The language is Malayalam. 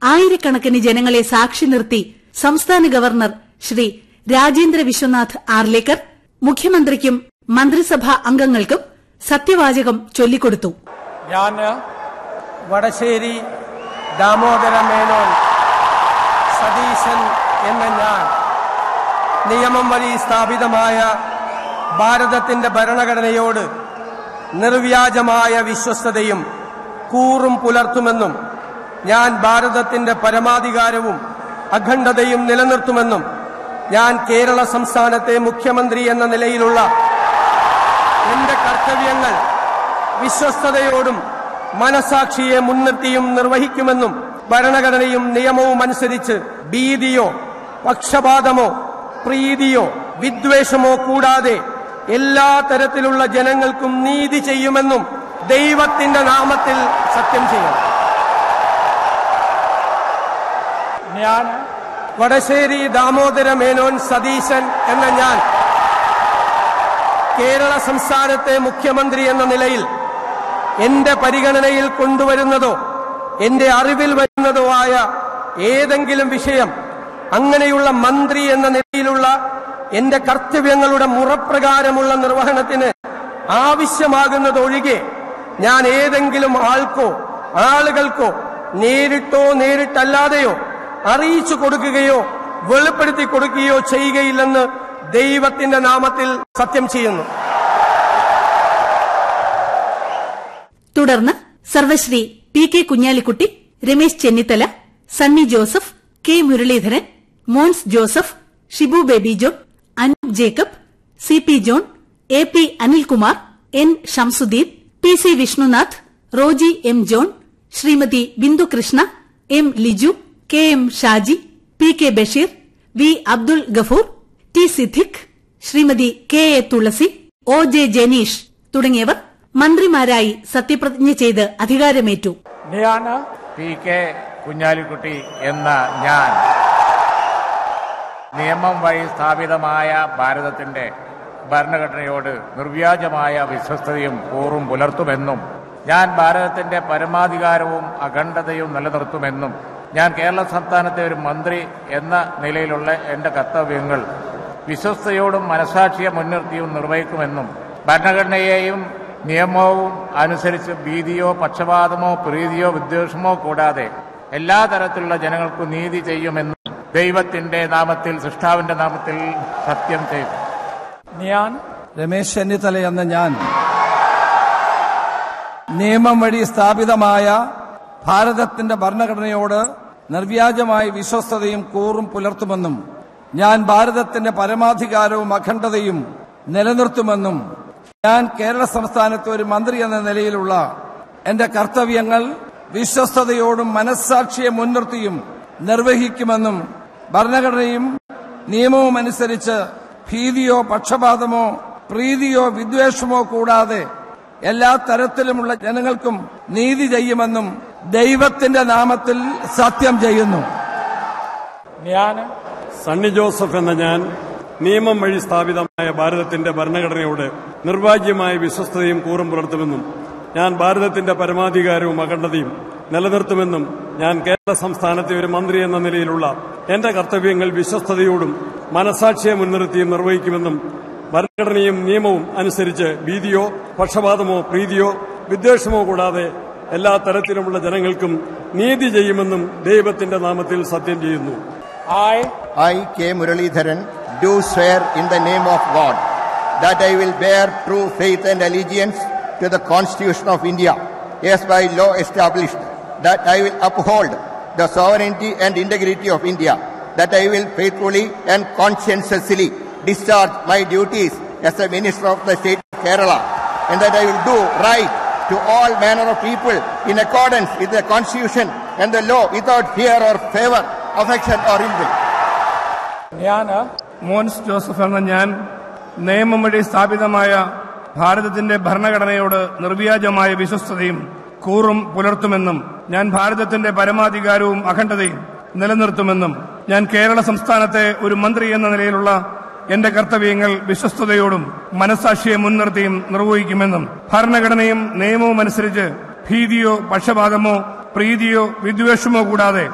ആയിരക്കണക്കിന് ജനങ്ങളെ സാക്ഷി നിർത്തി സംസ്ഥാന ഗവർണർ ശ്രീ രാജേന്ദ്ര വിശ്വനാഥ് ആർലേക്കർ മുഖ്യമന്ത്രിക്കും മന്ത്രിസഭാ അംഗങ്ങൾക്കും സത്യവാചകം ചൊല്ലിക്കൊടുത്തു ഞാൻ വടശ്ശേരി ദാമോദര മേനോൻ സതീശൻ എന്ന ഞാൻ നിയമം വഴി സ്ഥാപിതമായ ഭാരതത്തിന്റെ ഭരണഘടനയോട് നിർവ്യാജമായ വിശ്വസ്തതയും കൂറും പുലർത്തുമെന്നും ഞാൻ ഭാരതത്തിന്റെ പരമാധികാരവും അഖണ്ഡതയും നിലനിർത്തുമെന്നും ഞാൻ കേരള സംസ്ഥാനത്തെ മുഖ്യമന്ത്രി എന്ന നിലയിലുള്ള എന്റെ കർത്തവ്യങ്ങൾ വിശ്വസ്തയോടും മനസാക്ഷിയെ മുൻനിർത്തിയും നിർവഹിക്കുമെന്നും ഭരണഘടനയും നിയമവും അനുസരിച്ച് ഭീതിയോ പക്ഷപാതമോ പ്രീതിയോ വിദ്വേഷമോ കൂടാതെ എല്ലാ തരത്തിലുള്ള ജനങ്ങൾക്കും നീതി ചെയ്യുമെന്നും ദൈവത്തിന്റെ നാമത്തിൽ സത്യം ചെയ്യും ഞാൻ വടശ്ശേരി ദാമോദര മേനോൻ സതീശൻ എന്ന ഞാൻ കേരള സംസ്ഥാനത്തെ മുഖ്യമന്ത്രി എന്ന നിലയിൽ എന്റെ പരിഗണനയിൽ കൊണ്ടുവരുന്നതോ എന്റെ അറിവിൽ വരുന്നതോ ആയ ഏതെങ്കിലും വിഷയം അങ്ങനെയുള്ള മന്ത്രി എന്ന നിലയിലുള്ള എന്റെ കർത്തവ്യങ്ങളുടെ മുറപ്രകാരമുള്ള നിർവഹണത്തിന് ആവശ്യമാകുന്നതൊഴികെ ഞാൻ ഏതെങ്കിലും ആൾക്കോ ആളുകൾക്കോ നേരിട്ടോ നേരിട്ടല്ലാതെയോ അറിയിച്ചു കൊടുക്കുകയോ വെളിപ്പെടുത്തി കൊടുക്കുകയോ ചെയ്യുകയില്ലെന്ന് ദൈവത്തിന്റെ നാമത്തിൽ സത്യം ചെയ്യുന്നു തുടർന്ന് Sarvashri P K Kunhalikutty Ramesh Chennithala Sunny Joseph K Muraleedharan Mons Joseph Shibu Baby John Anoop Jacob C P John A P Anilkumar N Shamsuddin P C Vishnunath Roji M John Shrimathi Bindu Krishna M Liju K M Shaji P K Basheer V Abdul Gafoor T Siddique Shrimathi K A Thulasi O J Janeesh തുടങ്ങിയവർ മന്ത്രിമാരായി സത്യപ്രതിജ്ഞ ചെയ്ത് അധികാരമേറ്റു ഞാൻ പി കെ കുഞ്ഞാലിക്കുട്ടി എന്ന ഞാൻ നിയമം വഴി സ്ഥാപിതമായ ഭാരതത്തിന്റെ ഭരണഘടനയോട് നിർവ്യാജമായ വിശ്വസ്തയും കൂറും പുലർത്തുമെന്നും ഞാൻ ഭാരതത്തിന്റെ പരമാധികാരവും അഖണ്ഡതയും നിലനിർത്തുമെന്നും ഞാൻ കേരള സംസ്ഥാനത്തെ ഒരു മന്ത്രി എന്ന നിലയിലുള്ള എന്റെ കർത്തവ്യങ്ങൾ വിശ്വസ്തയോടും മനസാക്ഷിയെ മുൻനിർത്തിയും നിർവഹിക്കുമെന്നും ഭരണഘടനയെയും നിയമവും അനുസരിച്ച് ഭീതിയോ പക്ഷപാതമോ പ്രീതിയോ വിദ്വേഷമോ കൂടാതെ എല്ലാ തരത്തിലുള്ള ജനങ്ങൾക്കും നീതി ചെയ്യുമെന്നും ദൈവത്തിന്റെ നാമത്തിൽ സൃഷ്ടാവിന്റെ നാമത്തിൽ സത്യം ചെയ്തു ഞാൻ രമേശ് ചെന്നിത്തല എന്ന ഞാൻ നിയമം വഴി സ്ഥാപിതമായ ഭാരതത്തിന്റെ ഭരണഘടനയോട് നിർവ്യാജമായ വിശ്വസ്തതയും കൂറും പുലർത്തുമെന്നും ഞാൻ ഭാരതത്തിന്റെ പരമാധികാരവും അഖണ്ഡതയും നിലനിർത്തുമെന്നും ഞാൻ കേരള സംസ്ഥാനത്തെ ഒരു മന്ത്രി എന്ന നിലയിലുള്ള എന്റെ കർത്തവ്യങ്ങൾ വിശ്വസ്തയോടും മനസ്സാക്ഷിയെ മുൻനിർത്തിയും നിർവഹിക്കുമെന്നും ഭരണഘടനയും നിയമവും അനുസരിച്ച് ഭീതിയോ പക്ഷപാതമോ പ്രീതിയോ വിദ്വേഷമോ കൂടാതെ എല്ലാ തരത്തിലുമുള്ള ജനങ്ങൾക്കും നീതി ചെയ്യുമെന്നും ദൈവത്തിന്റെ നാമത്തിൽ സത്യം ചെയ്യുന്നു ഞാൻ സണ്ണി ജോസഫ് എന്ന ഞാൻ നിയമം വഴി സ്ഥാപിതമായ ഭാരതത്തിന്റെ ഭരണഘടനയോട് നിർവാജ്യമായ വിശ്വസ്തതയും കൂറും പുലർത്തുമെന്നും ഞാൻ ഭാരതത്തിന്റെ പരമാധികാരവും അഖണ്ഡതയും നിലനിർത്തുമെന്നും ഞാൻ കേരള സംസ്ഥാനത്തെ ഒരു മന്ത്രി എന്ന നിലയിലുള്ള എന്റെ കർത്തവ്യങ്ങൾ വിശ്വസ്തയോടും മനസാക്ഷിയെ മുൻനിർത്തിയും നിർവഹിക്കുമെന്നും ഭരണഘടനയും നിയമവും അനുസരിച്ച് ഭീതിയോ പക്ഷപാതമോ പ്രീതിയോ വിദ്വേഷമോ കൂടാതെ എല്ലാ തരത്തിലുമുള്ള ജനങ്ങൾക്കും നീതി ചെയ്യുമെന്നും ദൈവത്തിന്റെ നാമത്തിൽ സത്യം ചെയ്യുന്നു I I, K. Muralidharan, do swear in the name of God that I will bear true faith and allegiance to the Constitution of India, as by law established, that I will uphold the sovereignty and integrity of India, that I will faithfully and conscientiously discharge my duties as a minister of the state of Kerala, and that I will do right to all manner of people in accordance with the Constitution and the law without fear or favor, affection or ill will. ഞാൻ മോൻസ് ജോസഫ് എന്ന ഞാൻ നിയമം വഴി സ്ഥാപിതമായ ഭാരതത്തിന്റെ ഭരണഘടനയോട് നിർവ്യാജമായ വിശ്വസ്തതയും കൂറും പുലർത്തുമെന്നും ഞാൻ ഭാരതത്തിന്റെ പരമാധികാരവും അഖണ്ഡതയും നിലനിർത്തുമെന്നും ഞാൻ കേരള സംസ്ഥാനത്തെ ഒരു മന്ത്രി എന്ന നിലയിലുള്ള എന്റെ കർത്തവ്യങ്ങൾ വിശ്വസ്തയോടും മനസാക്ഷിയെ മുൻനിർത്തിയും നിർവഹിക്കുമെന്നും ഭരണഘടനയും നിയമവും അനുസരിച്ച് ഭീതിയോ പക്ഷപാതമോ പ്രീതിയോ വിദ്വേഷമോ കൂടാതെ